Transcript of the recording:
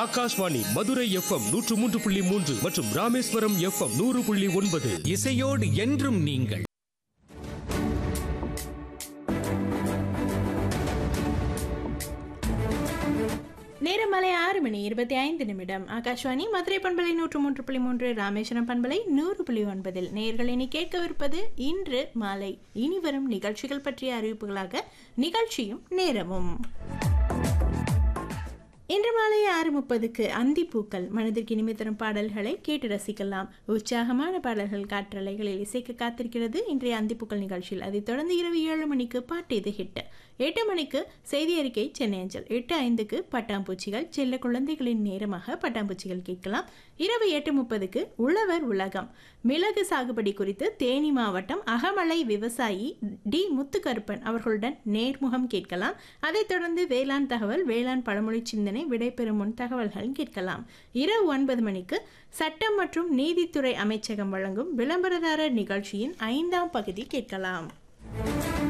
Akashvani Madurai FM நூற்று மூன்று புள்ளி மூன்று மற்றும் ராமேஸ்வரம் எஃப்எம் நூறு புள்ளி ஒன்பது இசையோடு என்றும் நீங்கள் நேரம் மாலை ஆறு மணி இருபத்தி ஐந்து நிமிடம் ஆகாஷ்வாணி மதுரை பண்பலை நூற்று மூன்று புள்ளி மூன்று ராமேஸ்வரம் பண்பலை நூறு புள்ளி ஒன்பதில் நேர்கள் இனி கேட்கவிருப்பது இன்று மாலை இனி வரும் நிகழ்ச்சிகள் பற்றிய அறிவிப்புகளாக நிகழ்ச்சியும் நேரமும் இன்று மாலை ஆறு முப்பதுக்கு அந்திப்பூக்கள் மனதிற்கு இனிமை தரும் பாடல்களை கேட்டு ரசிக்கலாம் உற்சாகமான பாடல்கள் காற்றலைகளில் இசைக்க காத்திருக்கிறது இன்றைய அந்திப்பூக்கள் நிகழ்ச்சியில் அதைத் தொடர்ந்து இரவு ஏழு மணிக்கு பாட்டு இது ஹிட் எட்டு மணிக்கு செய்தி அறிக்கை சென்னை அஞ்சல் எட்டு ஐந்துக்கு பட்டாம்பூச்சிகள் செல்ல குழந்தைகளின் நேரமாக பட்டாம்பூச்சிகள் கேட்கலாம் இரவு எட்டு முப்பதுக்கு உழவர் உலகம் மிளகு சாகுபடி குறித்து தேனி மாவட்டம் அகமலை விவசாயி டி முத்துக்கருப்பன் அவர்களுடன் நேர்முகம் கேட்கலாம் அதைத் தொடர்ந்து வேளாண் தகவல் வேளாண் பழமொழி சிந்தனை விடைபெறும் முன் தகவல்கள் கேட்கலாம் இரவு ஒன்பது மணிக்கு சட்டம் மற்றும் நீதித்துறை அமைச்சகம் வழங்கும் விளம்பரதாரர் நிகழ்ச்சியின் ஐந்தாம் பகுதி கேட்கலாம்